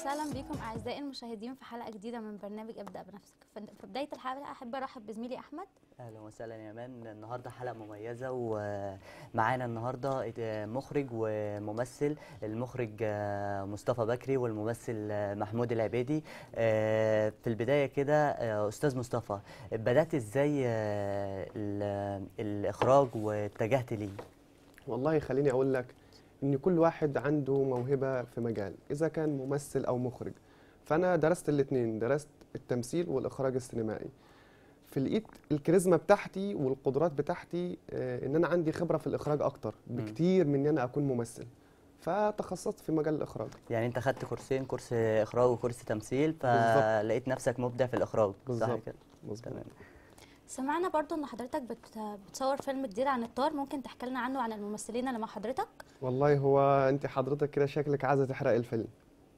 وسهلا بكم اعزائي المشاهدين في حلقه جديده من برنامج ابدا بنفسك ف- في بدايه الحلقه احب ارحب بزميلي احمد اهلا وسهلا يا مان النهارده حلقه مميزه ومعانا النهارده مخرج وممثل المخرج آه، مصطفى بكري والممثل آه، محمود العبيدي آه، في البدايه كده آه، استاذ مصطفى بدات ازاي آه، ال- الاخراج واتجهت ليه والله خليني اقول لك ان كل واحد عنده موهبه في مجال اذا كان ممثل او مخرج فانا درست الاثنين درست التمثيل والاخراج السينمائي في لقيت الكاريزما بتاعتي والقدرات بتاعتي آه، ان انا عندي خبره في الاخراج اكتر مم. بكتير من ان انا اكون ممثل فتخصصت في مجال الاخراج يعني انت خدت كورسين كورس اخراج وكورس تمثيل بالظبط. فلقيت نفسك مبدع في الاخراج صح بالظبط. كده مظبوط تمام سمعنا برضو ان حضرتك بت... بتصور فيلم جديد عن الطار ممكن تحكي لنا عنه وعن الممثلين اللي مع حضرتك والله هو انت حضرتك كده شكلك عايزه تحرق الفيلم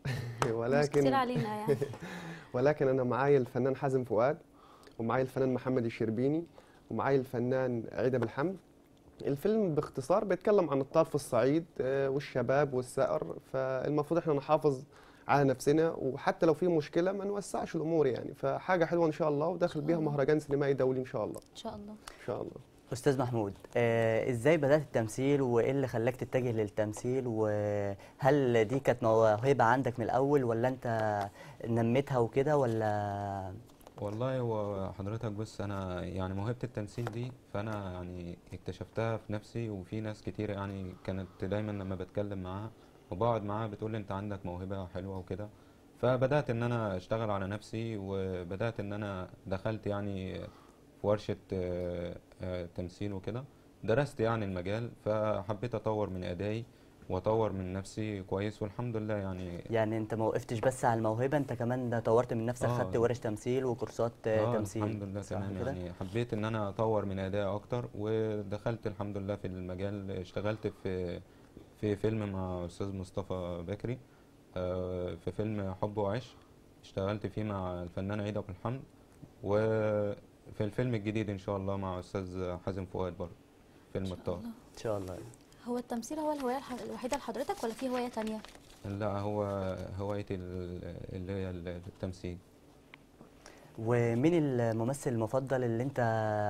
مش كتير ولكن علينا يعني ولكن انا معايا الفنان حازم فؤاد ومعايا الفنان محمد الشربيني ومعايا الفنان عيد بالحمد الفيلم باختصار بيتكلم عن الطار في الصعيد آه، والشباب والثأر فالمفروض احنا نحافظ على نفسنا وحتى لو في مشكله ما نوسعش الامور يعني فحاجه حلوه ان شاء الله وداخل بيها مهرجان سينمائي دولي ان شاء الله ان شاء الله ان شاء الله استاذ محمود آه، ازاي بدات التمثيل وايه اللي خلاك تتجه للتمثيل وهل دي كانت موهبه عندك من الاول ولا انت نميتها وكده ولا والله هو حضرتك بص انا يعني موهبة التمثيل دي فانا يعني اكتشفتها في نفسي وفي ناس كتير يعني كانت دايما لما بتكلم معاها وبقعد معاها بتقول لي انت عندك موهبة حلوة وكده فبدأت ان انا اشتغل على نفسي وبدأت ان انا دخلت يعني في ورشة آه، آه، تمثيل وكده درست يعني المجال فحبيت اطور من ادائي واطور من نفسي كويس والحمد لله يعني يعني انت ما وقفتش بس على الموهبه انت كمان طورت من نفسك آه. خدت ورش تمثيل وكورسات آه، اه تمثيل الحمد لله صح تمام كده؟ يعني حبيت ان انا اطور من ادائي اكتر ودخلت الحمد لله في المجال اشتغلت في في فيلم مع استاذ مصطفى بكري آه، في فيلم حب وعشق اشتغلت فيه مع الفنان عيد ابو الحمد وفي الفيلم الجديد ان شاء الله مع استاذ حازم فؤاد برضه فيلم الطار ان شاء الله هو التمثيل هو الهوايه الح- الوحيده لحضرتك ولا في هوايه تانية لا هو هوايتي ال- اللي هي التمثيل ومين الممثل المفضل اللي انت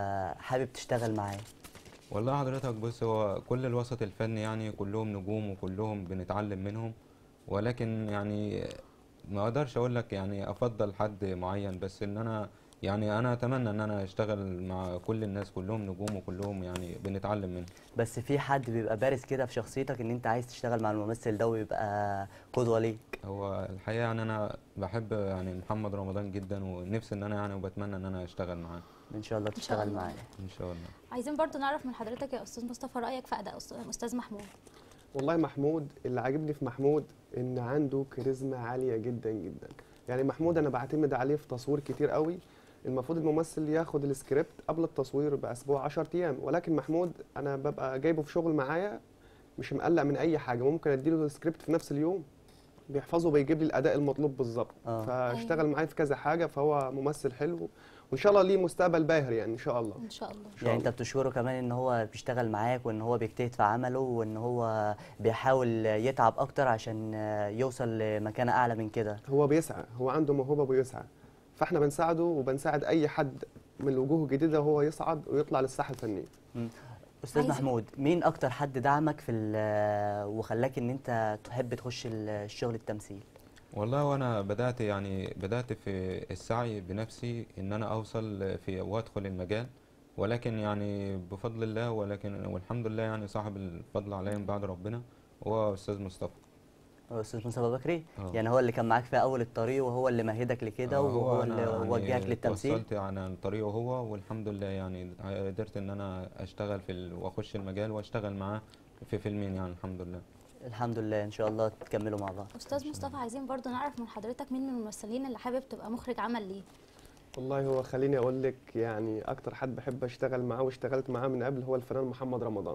حابب تشتغل معاه والله حضرتك بص هو كل الوسط الفني يعني كلهم نجوم وكلهم بنتعلم منهم ولكن يعني ما اقدرش اقول لك يعني افضل حد معين بس ان انا يعني انا اتمنى ان انا اشتغل مع كل الناس كلهم نجوم وكلهم يعني بنتعلم منهم بس في حد بيبقى بارز كده في شخصيتك ان انت عايز تشتغل مع الممثل ده ويبقى قدوه ليك هو الحقيقة يعني انا بحب يعني محمد رمضان جدا ونفسي ان انا يعني وبتمنى ان انا اشتغل معاه ان شاء الله شاء تشتغل الله. معاه ان شاء الله عايزين برضو نعرف من حضرتك يا استاذ مصطفى رايك في اداء أس- استاذ محمود والله محمود اللي عاجبني في محمود ان عنده كاريزما عاليه جدا جدا يعني محمود انا بعتمد عليه في تصوير كتير قوي المفروض الممثل ياخد السكريبت قبل التصوير باسبوع 10 ايام ولكن محمود انا ببقى جايبه في شغل معايا مش مقلق من اي حاجه ممكن اديله السكريبت في نفس اليوم بيحفظه بيجيب لي الاداء المطلوب بالظبط آه. فاشتغل أيوة. معايا في كذا حاجه فهو ممثل حلو وان شاء الله ليه مستقبل باهر يعني ان شاء الله ان شاء الله إن شاء يعني انت الله. بتشكره كمان ان هو بيشتغل معاك وان هو بيجتهد في عمله وان هو بيحاول يتعب اكتر عشان يوصل لمكانة اعلى من كده هو بيسعى هو عنده موهبه وبيسعى فاحنا بنساعده وبنساعد اي حد من الوجوه الجديده وهو يصعد ويطلع للساحه الفنيه استاذ عايزة- محمود مين اكتر حد دعمك في ال- وخلاك ان انت تحب تخش الشغل التمثيل والله وانا بدات يعني بدات في السعي بنفسي ان انا اوصل في وادخل المجال ولكن يعني بفضل الله ولكن والحمد لله يعني صاحب الفضل عليا من بعد ربنا هو استاذ مصطفى هو استاذ مصطفى بكري اه. يعني هو اللي كان معاك في اول الطريق وهو اللي مهدك لكده آه، وهو أنا اللي يعني وجهك للتمثيل اتوصلت عن طريقه هو والحمد لله يعني قدرت ان انا اشتغل في ال... واخش المجال واشتغل معاه في فيلمين يعني الحمد لله الحمد لله ان شاء الله تكملوا مع بعض استاذ مصطفى عايزين برضو نعرف من حضرتك مين من الممثلين اللي حابب تبقى مخرج عمل ليه والله هو خليني اقول لك يعني اكتر حد بحب اشتغل معاه واشتغلت معاه من قبل هو الفنان محمد رمضان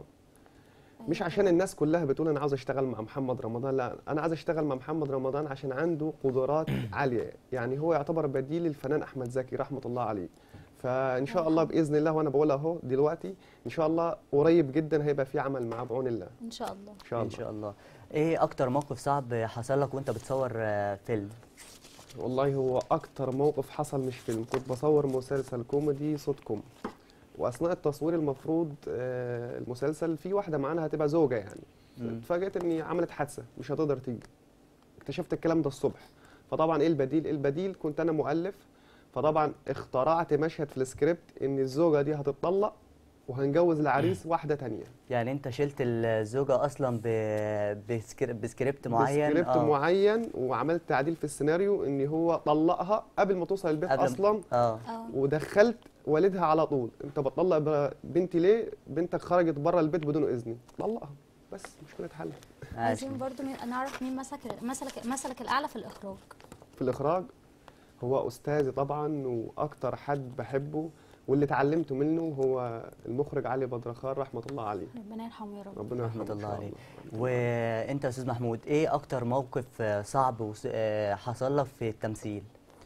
مش أيوة. عشان الناس كلها بتقول انا عاوز اشتغل مع محمد رمضان لا انا عايز اشتغل مع محمد رمضان عشان عنده قدرات عاليه يعني هو يعتبر بديل الفنان احمد زكي رحمه الله عليه فان شاء الله باذن الله وانا بقولها اهو دلوقتي ان شاء الله قريب جدا هيبقى في عمل معاه بعون الله ان شاء الله ان شاء ان الله شاء الله ايه اكتر موقف صعب حصل لك وانت بتصور آه، فيلم والله هو اكتر موقف حصل مش فيلم كنت بصور مسلسل كوميدي صوت كوم واثناء التصوير المفروض آه، المسلسل في واحده معانا هتبقى زوجه يعني مم. اتفاجئت اني عملت حادثه مش هتقدر تيجي اكتشفت الكلام ده الصبح فطبعا ايه البديل البديل كنت انا مؤلف فطبعا اخترعت مشهد في السكريبت ان الزوجه دي هتتطلق وهنجوز العريس واحده تانية يعني انت شلت الزوجه اصلا ب- بسكر- بسكريبت معين بسكريبت آه. معين وعملت تعديل في السيناريو ان هو طلقها قبل ما توصل البيت قبل ما- اصلا اه اه ودخلت والدها على طول انت بتطلق ب- بنتي ليه بنتك خرجت بره البيت بدون اذني طلقها بس مشكله حل ماشي. عايزين برضو مين- نعرف مين مسك مسلك مسلك الاعلى في الاخراج في الاخراج هو استاذي طبعا واكتر حد بحبه واللي اتعلمته منه هو المخرج علي بدرخان رحمه الله عليه ربنا يرحمه يا رب ربنا رحمة يرحمه إن الله شاء عليه. وانت يا استاذ محمود ايه اكتر موقف آه، صعب وس- آه، حصل لك في التمثيل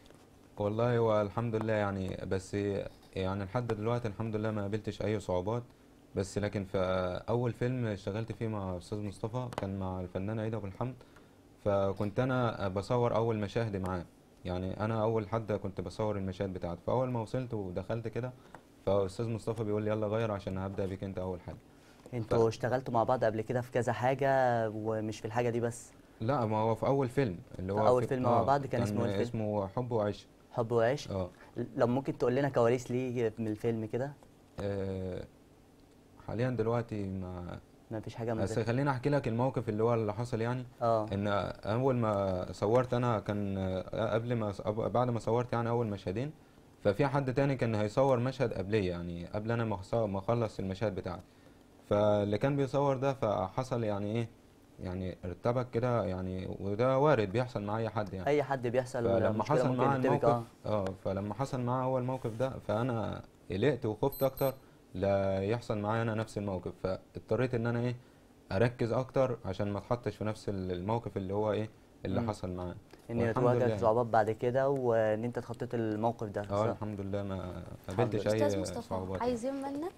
والله هو الحمد لله يعني بس يعني لحد دلوقتي الحمد لله ما قابلتش اي صعوبات بس لكن في اول فيلم اشتغلت فيه مع استاذ مصطفى كان مع الفنان عيد ابو الحمد فكنت انا بصور اول مشاهد معاه يعني انا اول حد كنت بصور المشاهد بتاعته فاول ما وصلت ودخلت كده فاستاذ مصطفى بيقول لي يلا غير عشان هبدا بيك انت اول حاجه انتوا اشتغلتوا مع بعض قبل كده في كذا حاجه ومش في الحاجه دي بس لا ما هو في اول فيلم اللي في هو أول فيلم مع آه، بعض كان اسمه إيه الفيلم؟ اسمه حب وعيش حب وعيش اه لو ممكن تقول لنا كواليس ليه من الفيلم كده آه، حاليا دلوقتي ما ما فيش حاجه بس من خليني احكي لك الموقف اللي هو اللي حصل يعني اه ان اول ما صورت انا كان قبل ما بعد ما صورت يعني اول مشهدين ففي حد تاني كان هيصور مشهد قبليه يعني قبل انا ما أخص- ما اخلص المشاهد بتاعتي فاللي كان بيصور ده فحصل يعني ايه يعني ارتبك كده يعني وده وارد بيحصل مع اي حد يعني اي حد بيحصل فلما مشكلة حصل ممكن معاه يرتبك، الموقف اه فلما حصل معاه اول موقف ده فانا قلقت وخفت اكتر لا يحصل معايا انا نفس الموقف فاضطريت ان انا ايه اركز اكتر عشان ما اتحطش في نفس الموقف اللي هو ايه اللي مم. حصل معاه ان والحمد تواجهك لله. صعوبات بعد كده وان انت اتخطيت الموقف ده اه صح؟ الحمد لله ما الحمد قابلتش لله. اي استاذ مصطفى صعوبات عايزين منك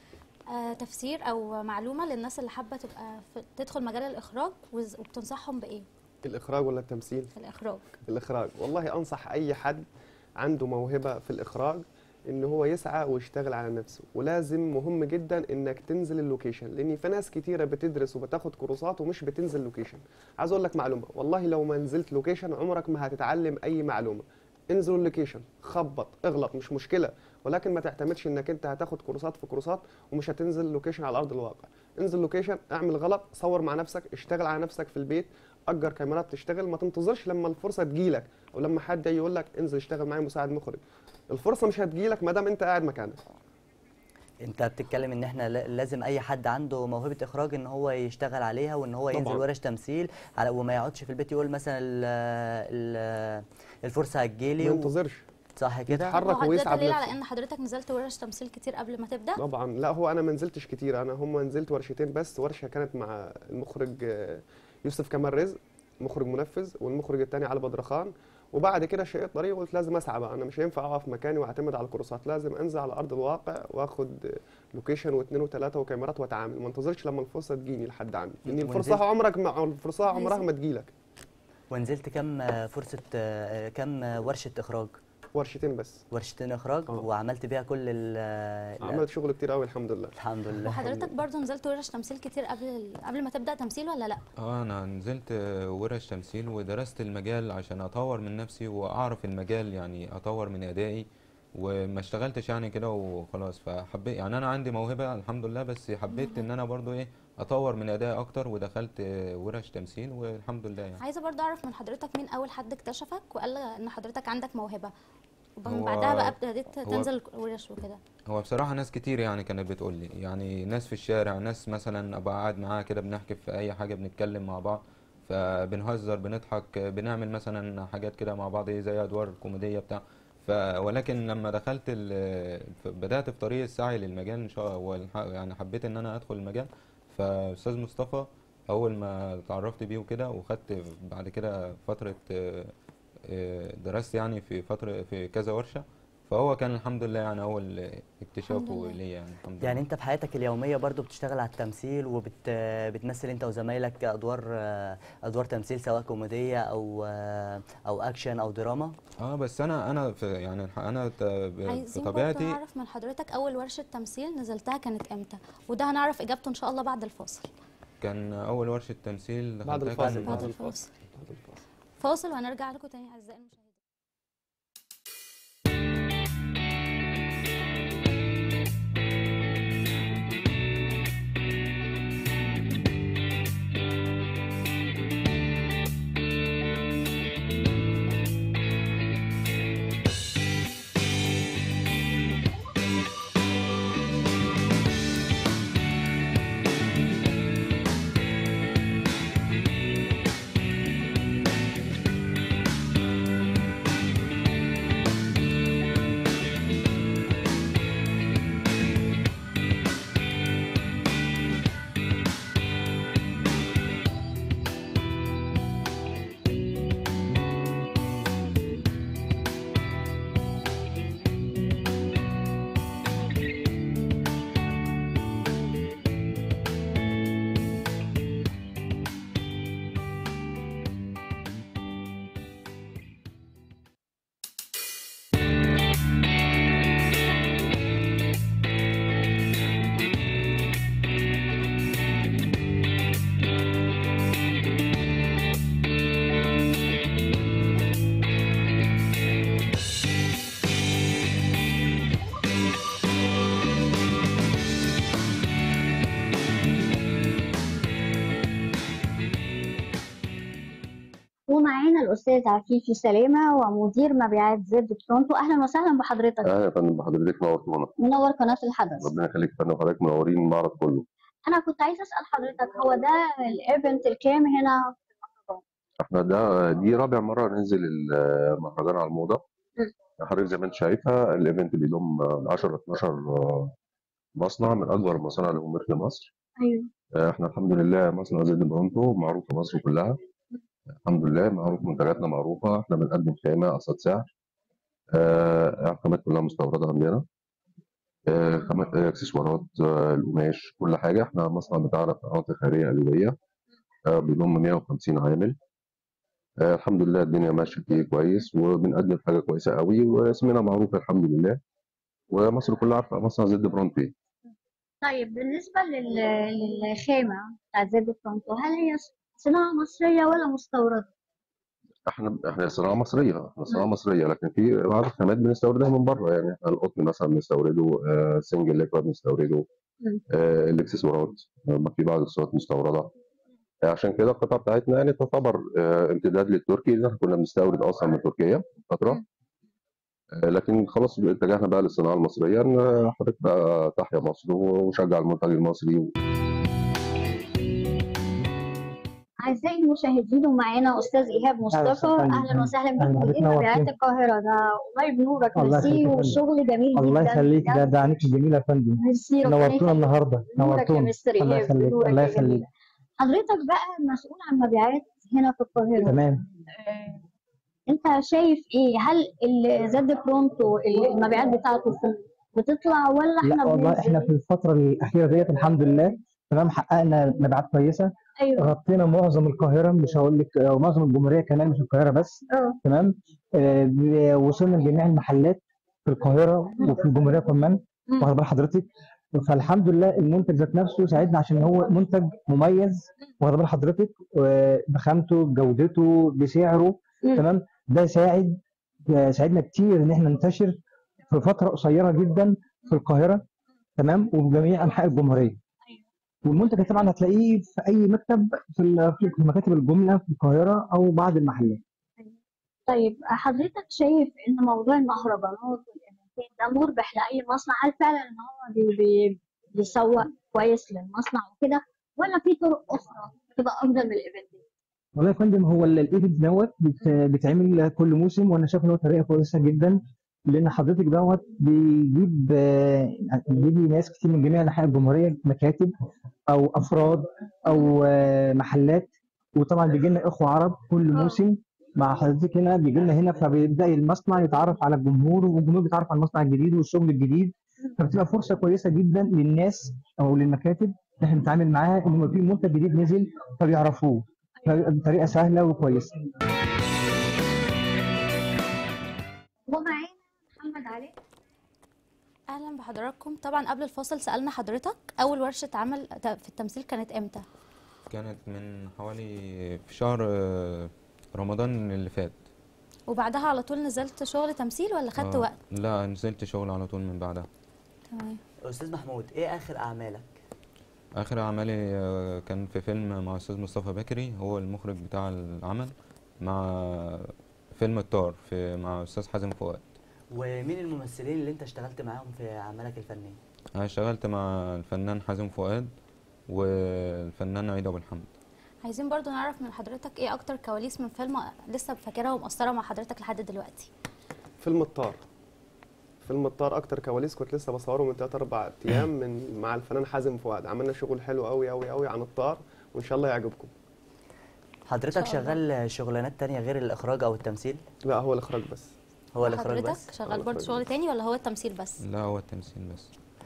آه تفسير او معلومه للناس اللي حابه تبقى في تدخل مجال الاخراج وز- وبتنصحهم بايه الاخراج ولا التمثيل الاخراج الاخراج والله انصح اي حد عنده موهبه في الاخراج ان هو يسعى ويشتغل على نفسه ولازم مهم جدا انك تنزل اللوكيشن لان في ناس كتيره بتدرس وبتاخد كورسات ومش بتنزل لوكيشن عايز اقول لك معلومه والله لو ما نزلت لوكيشن عمرك ما هتتعلم اي معلومه انزل اللوكيشن خبط اغلط مش مشكله ولكن ما تعتمدش انك انت هتاخد كورسات في كورسات ومش هتنزل لوكيشن على ارض الواقع انزل لوكيشن اعمل غلط صور مع نفسك اشتغل على نفسك في البيت اجر كاميرات تشتغل ما تنتظرش لما الفرصه تجيلك او لما حد يجي يقول لك انزل اشتغل معايا مساعد مخرج الفرصه مش هتجيلك ما دام انت قاعد مكانك انت بتتكلم ان احنا لا- لازم اي حد عنده موهبه اخراج ان هو يشتغل عليها وان هو ينزل طبعاً. ورش تمثيل على وما يقعدش في البيت يقول مثلا ال ال الفرصه هتجيلي ما و- ينتظرش صح كده يتحرك وهو ده ويسعى دليل على بنفسه. ان حضرتك نزلت ورش تمثيل كتير قبل ما تبدا طبعا لا هو انا ما نزلتش كتير انا هم نزلت ورشتين بس ورشه كانت مع المخرج آه، يوسف كمال رزق مخرج منفذ والمخرج الثاني علي بدرخان وبعد كده شقيت طريق وقلت لازم اسعى بقى انا مش هينفع اقف مكاني واعتمد على الكورسات لازم انزل على ارض الواقع واخد آه، لوكيشن واثنين وثلاثه وكاميرات واتعامل ما انتظرش لما الفرصه تجيني لحد عندي لان ونزلت- الفرصه عمرك ما الفرصه عمرها عايزة- ما تجيلك ونزلت كم فرصه آه، كم ورشه اخراج ورشتين بس ورشتين اخراج آه. وعملت بيها كل ال ال- عملت شغل كتير قوي الحمد لله الحمد لله وحضرتك برضو نزلت ورش تمثيل كتير قبل ال- قبل ما تبدا تمثيل ولا لا اه انا نزلت ورش تمثيل ودرست المجال عشان اطور من نفسي واعرف المجال يعني اطور من ادائي وما اشتغلتش يعني كده وخلاص فحبيت يعني انا عندي موهبة الحمد لله بس حبيت ان انا برضو ايه اطور من ادائي اكتر ودخلت ورش تمثيل والحمد لله يعني عايزه برضو اعرف من حضرتك مين اول حد اكتشفك وقال ان حضرتك عندك موهبه ومن هو- بعدها بقى ابتديت هو- تنزل ورش وكده هو بصراحة ناس كتير يعني كانت بتقول لي يعني ناس في الشارع ناس مثلا ابقى قاعد معاها كده بنحكي في اي حاجة بنتكلم مع بعض فبنهزر بنضحك بنعمل مثلا حاجات كده مع بعض إيه زي ادوار كوميدية بتاع ف ولكن لما دخلت ال... ف- بدأت في طريق السعي للمجال ان شاء الله يعني حبيت ان انا ادخل المجال فاستاذ مصطفى اول ما اتعرفت بيه وكده وخدت بعد كده فترة آه، آه، درست يعني في فترة في كذا ورشة فهو كان الحمد لله يعني اول اكتشافه لله. ليا يعني الحمد لله يعني انت في حياتك اليوميه برضو بتشتغل على التمثيل وبتمثل انت وزمايلك ادوار ادوار تمثيل سواء كوميديه او او اكشن او دراما اه بس انا انا في يعني انا ت- ب- في عايزين برضه طبيعتي نعرف من حضرتك اول ورشه تمثيل نزلتها كانت امتى وده هنعرف اجابته ان شاء الله بعد الفاصل كان اول ورشه تمثيل بعد دخلتها الفاصل كان بعد بعد الفاصل. الفاصل بعد الفاصل فاصل وهنرجع لكم تاني اعزائي المشاهدين ومعانا الأستاذ عفيفي سلامة ومدير مبيعات زد برونتو أهلا وسهلا بحضرتك اهلا يا فندم بحضرتك نورتونا منور قناة الحدث ربنا يخليك يا فندم حضرتك منورين المعرض كله أنا كنت عايزة أسأل حضرتك هو ده الإيفنت الكام هنا في المهرجان؟ احنا ده دي رابع مره ننزل المهرجان على الموضه م. حضرتك زي ما انت شايفه الايفنت بيضم 10 12 مصنع من اكبر المصانع اللي هم في مصر أيوه احنا الحمد لله مصنع زد برونتو معروف في مصر كلها الحمد لله معروف منتجاتنا معروفه احنا بنقدم خامه قصاد سعر آه، الخامات كلها مستورده عندنا آه، خامات آه، اكسسوارات آه، القماش كل حاجه احنا مصنع بتاعنا قنوات خيريه قلبيه آه، بيضم 150 عامل آه، الحمد لله الدنيا ماشيه فيه كويس وبنقدم حاجه كويسه قوي واسمنا معروف الحمد لله ومصر كلها عارفه مصنع زد برونتو طيب بالنسبة لل... للخامة بتاعت زد برونتو هل هي صناعة مصرية ولا مستوردة؟ احنا احنا صناعه مصريه احنا صناعه مصريه لكن في بعض الخامات بنستوردها من بره يعني احنا القطن مثلا بنستورده آه، سنجل ليكوا بنستورده مم. آه، الاكسسوارات آه، في بعض الاكسسوارات مستورده آه، عشان كده القطعه بتاعتنا يعني تعتبر آه، امتداد للتركي لان احنا كنا بنستورد اصلا من تركيا فتره مم. آه، لكن خلاص اتجهنا بقى للصناعه المصريه ان حضرتك بقى تحيا مصر ونشجع المنتج المصري أعزائي المشاهدين ومعانا أستاذ إيهاب مصطفى وسهلا. أهلا وسهلا بك أهلا بك، مدير مبيعات نورتينا. القاهرة ده والله بنورك الله ميرسي يخليك يا فندم. والشغل جميل جدا الله يخليك ده بجد. ده عينيك الجميله يا فندم ميرسي ربنا نورتونا يخليك النهارده نورك يا نورتونا مستر الله إيهاب يخليك نورك الله يا يخليك جميل. حضرتك بقى مسؤول عن مبيعات هنا في القاهرة تمام آه، انت شايف ايه هل ال- زد برونتو ال- المبيعات بتاعته في بتطلع ولا احنا لا والله احنا بننزل؟ في الفتره الاخيره ديت الحمد لله تمام حققنا مبيعات كويسه ايوه غطينا معظم القاهره مش هقول لك أو معظم الجمهوريه كمان مش القاهره بس اه تمام آه، ب- وصلنا لجميع المحلات في القاهره وفي الجمهوريه كمان مم. واخد بال حضرتك فالحمد لله المنتج ذات نفسه ساعدنا عشان هو منتج مميز واخد بال حضرتك آه، بخامته بجودته بسعره مم. تمام ده ساعد ساعدنا كتير ان احنا ننتشر في فتره قصيره جدا في القاهره تمام وفي جميع انحاء الجمهوريه والمنتج طبعا هتلاقيه في اي مكتب في ال- في مكاتب الجمله في القاهره او بعض المحلات طيب حضرتك شايف ان موضوع المهرجانات والايفنتات ده مربح لاي مصنع هل فعلا ان هو بي بي بيسوق كويس للمصنع وكده ولا في طرق اخرى تبقى افضل من الايفنتات؟ والله يا فندم هو ال- الايفنت دوت بت- بيتعمل كل موسم وانا شايف ان هو طريقه كويسه جدا لان حضرتك دوت بيجيب آه، بيجي ناس كتير من جميع انحاء الجمهوريه مكاتب او افراد او آه، محلات وطبعا بيجي لنا اخوه عرب كل آه. موسم مع حضرتك هنا بيجي لنا هنا فبيبدا المصنع يتعرف على الجمهور والجمهور بيتعرف على المصنع الجديد والشغل الجديد فبتبقى فرصه كويسه جدا للناس او للمكاتب ان احنا نتعامل معاها ان في منتج جديد نزل فبيعرفوه بطريقه سهله وكويسه ومعانا محمد علي اهلا بحضراتكم طبعا قبل الفاصل سالنا حضرتك اول ورشه عمل ت- في التمثيل كانت امتى كانت من حوالي في شهر آه، رمضان اللي فات وبعدها على طول نزلت شغل تمثيل ولا خدت آه، وقت لا نزلت شغل على طول من بعدها تمام استاذ محمود ايه اخر اعمالك اخر اعمالي آه، كان في فيلم مع استاذ مصطفى بكري هو المخرج بتاع العمل مع فيلم الطار في مع استاذ حازم فؤاد ومين الممثلين اللي انت اشتغلت معاهم في اعمالك الفنيه انا اشتغلت مع الفنان حازم فؤاد والفنان عيد ابو الحمد عايزين برضو نعرف من حضرتك ايه اكتر كواليس من فيلم لسه فاكرها ومؤثره مع حضرتك لحد دلوقتي فيلم الطار فيلم الطار اكتر كواليس كنت لسه بصوره من 3 4 ايام من مع الفنان حازم فؤاد عملنا شغل حلو قوي قوي قوي عن الطار وان شاء الله يعجبكم حضرتك شاء الله. شغال شغلانات تانية غير الاخراج او التمثيل لا هو الاخراج بس هو الاخراج حضرتك بس شغال هو برضو الإخراج شغل بس. تاني ولا هو التمثيل بس لا هو التمثيل بس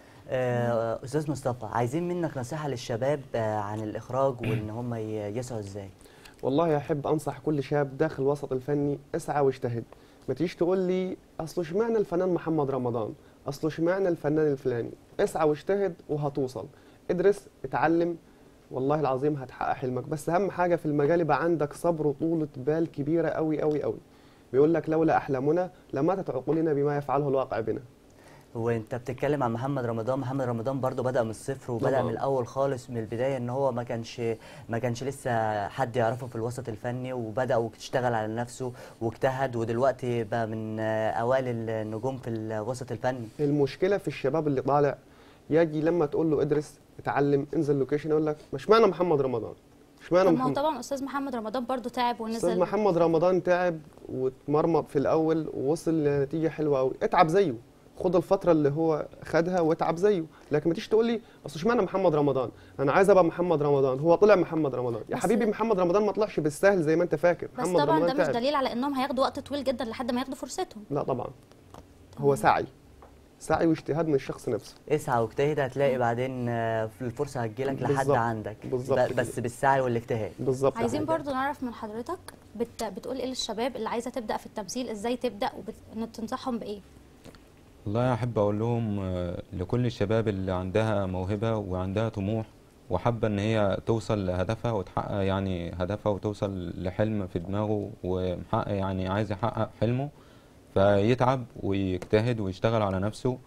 آه، استاذ مصطفى عايزين منك نصيحه للشباب آه، عن الاخراج وان هم ي- يسعوا ازاي والله احب انصح كل شاب داخل الوسط الفني اسعى واجتهد ما تجيش تقول لي اصل اشمعنى الفنان محمد رمضان اصل اشمعنى الفنان الفلاني اسعى واجتهد وهتوصل ادرس اتعلم والله العظيم هتحقق حلمك بس اهم حاجه في المجال يبقى عندك صبر وطولة بال كبيره قوي قوي قوي بيقول لك لولا احلامنا لماتت عقولنا بما يفعله الواقع بنا وانت بتتكلم عن محمد رمضان محمد رمضان برضو بدا من الصفر وبدا طبعاً. من الاول خالص من البدايه ان هو ما كانش ما كانش لسه حد يعرفه في الوسط الفني وبدا واشتغل على نفسه واجتهد ودلوقتي بقى من آه، اوائل النجوم في الوسط الفني المشكله في الشباب اللي طالع يجي لما تقول له ادرس اتعلم انزل لوكيشن يقول لك مش معنى محمد رمضان مش معنى طب ما هو محمد طبعا استاذ محمد رمضان برضو تعب استاذ ونزل محمد رمضان تعب واتمرمط في الاول ووصل لنتيجه حلوه قوي اتعب زيه خد الفتره اللي هو خدها واتعب زيه لكن ما تيجي تقول لي اصل اشمعنى محمد رمضان انا عايز ابقى محمد رمضان هو طلع محمد رمضان يا بس- حبيبي محمد رمضان ما طلعش بالسهل زي ما انت فاكر بس محمد طبعا ده رمضان مش تعب دليل على انهم هياخدوا وقت طويل جدا لحد ما ياخدوا فرصتهم لا طبعا هو سعي سعي واجتهاد من الشخص نفسه اسعى واجتهد هتلاقي بعدين آه، الفرصه هتجيلك لحد بالظبط. عندك بالظبط ب- بس كده. بالسعي والاجتهاد بالظبط عايزين كده. برضو نعرف من حضرتك بت... بتقول ايه للشباب اللي عايزه تبدا في التمثيل ازاي تبدا وتنصحهم بايه والله احب اقول لهم آه، لكل الشباب اللي عندها موهبة وعندها طموح وحابة ان هي توصل لهدفها وتحقق يعني هدفها وتوصل لحلم في دماغه ومحقق يعني عايز يحقق حلمه فيتعب ويجتهد ويشتغل على نفسه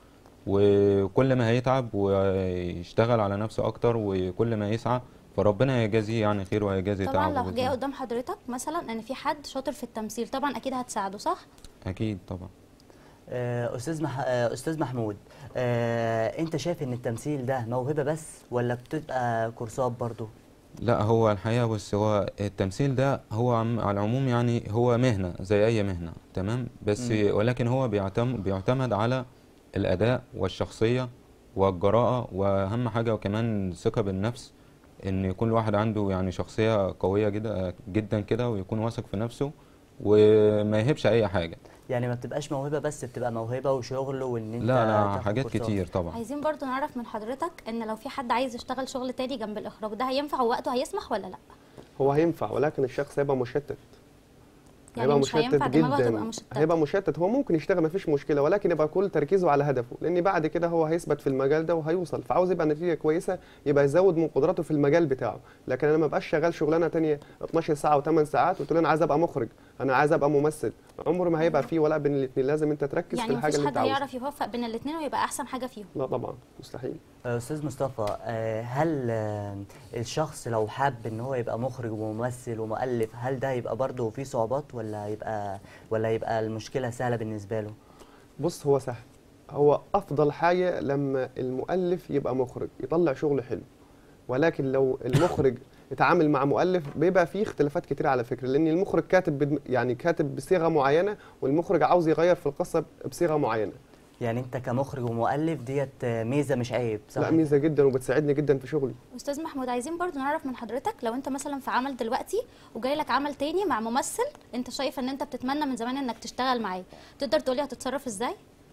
وكل ما هيتعب ويشتغل على نفسه اكتر وكل ما يسعى فربنا هيجازيه يعني خير وهيجازي طبعا تعبه لو بإذن جاي الله. قدام حضرتك مثلا ان في حد شاطر في التمثيل طبعا اكيد هتساعده صح اكيد طبعا آه، استاذ مح... آه، استاذ محمود آه، انت شايف ان التمثيل ده موهبه بس ولا بتبقى كورسات برضو لا هو الحقيقة بص هو التمثيل ده هو عم على العموم يعني هو مهنة زي أي مهنة تمام بس مم. ولكن هو بيعتم بيعتمد على الأداء والشخصية والجراءة وأهم حاجة وكمان الثقة بالنفس إن يكون الواحد عنده يعني شخصية قوية جدا جدا كده ويكون واثق في نفسه وما يهبش أي حاجة يعني ما بتبقاش موهبه بس بتبقى موهبه وشغل وان انت لا لا تاخد حاجات كورسات. كتير طبعا عايزين برضو نعرف من حضرتك ان لو في حد عايز يشتغل شغل تاني جنب الاخراج ده هينفع ووقته هيسمح ولا لا هو هينفع ولكن الشخص هيبقى مشتت يعني مش هينفع دماغه تبقى مشتته هيبقى مشتت هو ممكن يشتغل مفيش مشكله ولكن يبقى كل تركيزه على هدفه لان بعد كده هو هيثبت في المجال ده وهيوصل فعاوز يبقى نتيجه كويسه يبقى يزود من قدراته في المجال بتاعه لكن انا ما بقاش شغال شغلانه تانية 12 ساعه و8 ساعات وتقول انا عايز ابقى مخرج انا عايز ابقى ممثل عمره ما هيبقى فيه ولا بين الاثنين لازم انت تركز في يعني الحاجه مفيش اللي حد انت عاوزها هيعرف يوفق بين الاثنين ويبقى احسن حاجه فيهم لا طبعا مستحيل آه، استاذ مصطفى آه، هل آه، الشخص لو حب ان هو يبقى مخرج وممثل ومؤلف هل ده يبقى برضه فيه صعوبات ولا يبقى ولا يبقى المشكله سهله بالنسبه له بص هو سهل هو افضل حاجه لما المؤلف يبقى مخرج يطلع شغل حلو ولكن لو المخرج اتعامل مع مؤلف بيبقى فيه اختلافات كتير على فكره لان المخرج كاتب بدم- يعني كاتب بصيغه معينه والمخرج عاوز يغير في القصه بصيغه معينه يعني انت كمخرج ومؤلف ديت آه، ميزه مش عيب صح لا ميزه جدا وبتساعدني جدا في شغلي استاذ محمود عايزين برضو نعرف من حضرتك لو انت مثلا في عمل دلوقتي وجاي لك عمل تاني مع ممثل انت شايف ان انت بتتمنى من زمان انك تشتغل معاه تقدر تقولي هتتصرف ازاي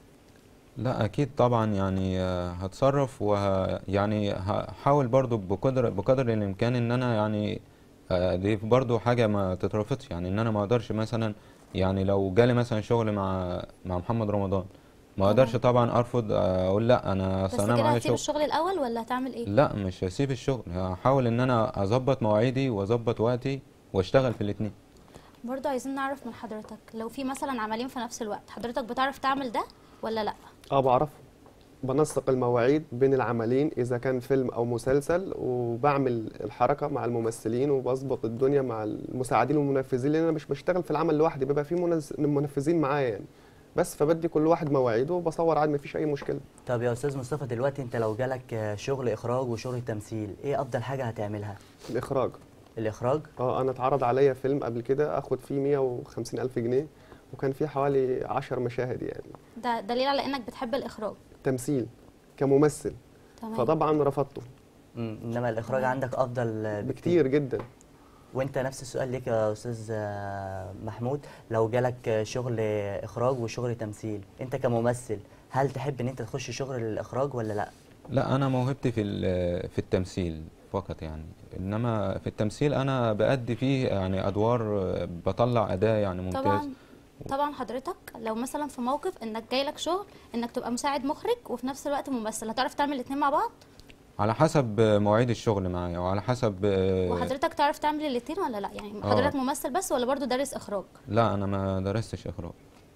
لا اكيد طبعا يعني آه، هتصرف وه يعني هحاول برضو بقدر بقدر الامكان ان انا يعني آه، دي برضو حاجه ما تترفضش يعني ان انا ما اقدرش مثلا يعني لو جالي مثلا شغل مع مع محمد رمضان ما اقدرش طبعا ارفض آه، اقول لا انا بس اصل انا كده معايا هتسيب شغل الشغل الاول ولا هتعمل ايه لا مش هسيب الشغل هحاول ان انا اظبط مواعيدي واظبط وقتي واشتغل في الاتنين برضو عايزين نعرف من حضرتك لو في مثلا عملين في نفس الوقت حضرتك بتعرف تعمل ده ولا لا اه بعرفه بنسق المواعيد بين العملين اذا كان فيلم او مسلسل وبعمل الحركه مع الممثلين وبظبط الدنيا مع المساعدين والمنفذين لان انا مش بشتغل في العمل لوحدي بيبقى في منز- منفذين معايا يعني بس فبدي كل واحد مواعيده وبصور عادي مفيش اي مشكله طب يا استاذ مصطفى دلوقتي انت لو جالك آه، شغل اخراج وشغل تمثيل ايه افضل حاجه هتعملها الاخراج الاخراج اه انا اتعرض عليا فيلم قبل كده اخد فيه 150 الف جنيه وكان فيه حوالي 10 مشاهد يعني ده دليل على انك بتحب الاخراج تمثيل كممثل تمام فطبعا رفضته مم. انما الاخراج عندك افضل آه، بكتير جدا وانت نفس السؤال ليك يا استاذ آه، محمود لو جالك آه، شغل اخراج وشغل تمثيل انت كممثل هل تحب ان انت تخش شغل الاخراج ولا لا لا انا موهبتي في ال- في التمثيل فقط يعني انما في التمثيل انا بأدي فيه يعني ادوار آه، بطلع اداء يعني ممتاز طبعا طبعا حضرتك لو مثلا في موقف انك جاي لك شغل انك تبقى مساعد مخرج وفي نفس الوقت ممثل هتعرف تعمل الاثنين مع بعض على حسب آه، مواعيد الشغل معايا وعلى حسب آه، وحضرتك تعرف تعمل الاثنين ولا لا يعني آه. حضرتك ممثل بس ولا برضو دارس اخراج لا انا ما درستش اخراج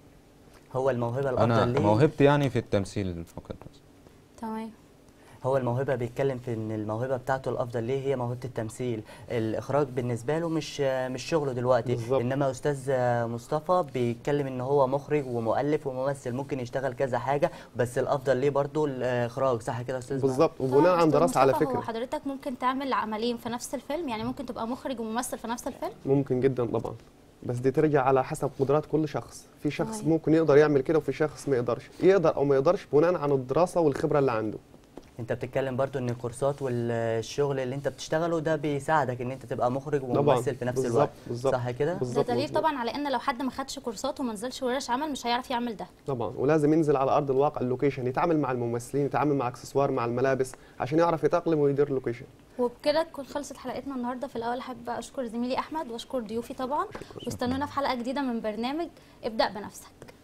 هو الموهبه الافضل انا ليه موهبتي يعني في التمثيل فقط بس تمام هو الموهبه بيتكلم في ان الموهبه بتاعته الافضل ليه هي موهبه التمثيل الاخراج بالنسبه له مش مش شغله دلوقتي بالظبط. انما استاذ مصطفى بيتكلم ان هو مخرج ومؤلف وممثل ممكن يشتغل كذا حاجه بس الافضل ليه برضو الاخراج صح كده يا استاذ بالظبط طبعاً وبناء عن أستاذ دراسه على مصطفى، هو فكره حضرتك ممكن تعمل عملين في نفس الفيلم يعني ممكن تبقى مخرج وممثل في نفس الفيلم ممكن جدا طبعا بس دي ترجع على حسب قدرات كل شخص في شخص تمام. ممكن يقدر يعمل كده وفي شخص ما يقدرش يقدر او ما يقدرش بناء عن الدراسه والخبره اللي عنده انت بتتكلم برضو ان الكورسات والشغل اللي انت بتشتغله ده بيساعدك ان انت تبقى مخرج طبعا وممثل في نفس بالظبط الوقت بالظبط صح كده ده بالظبط دليل مظبوط. طبعا على ان لو حد ما خدش كورسات وما نزلش ورش عمل مش هيعرف يعمل ده طبعا ولازم ينزل على ارض الواقع اللوكيشن يتعامل مع الممثلين يتعامل مع اكسسوار مع الملابس عشان يعرف يتاقلم ويدير اللوكيشن وبكده تكون خلصت حلقتنا النهارده في الاول احب اشكر زميلي احمد واشكر ضيوفي طبعا واستنونا في حلقه جديده من برنامج ابدا بنفسك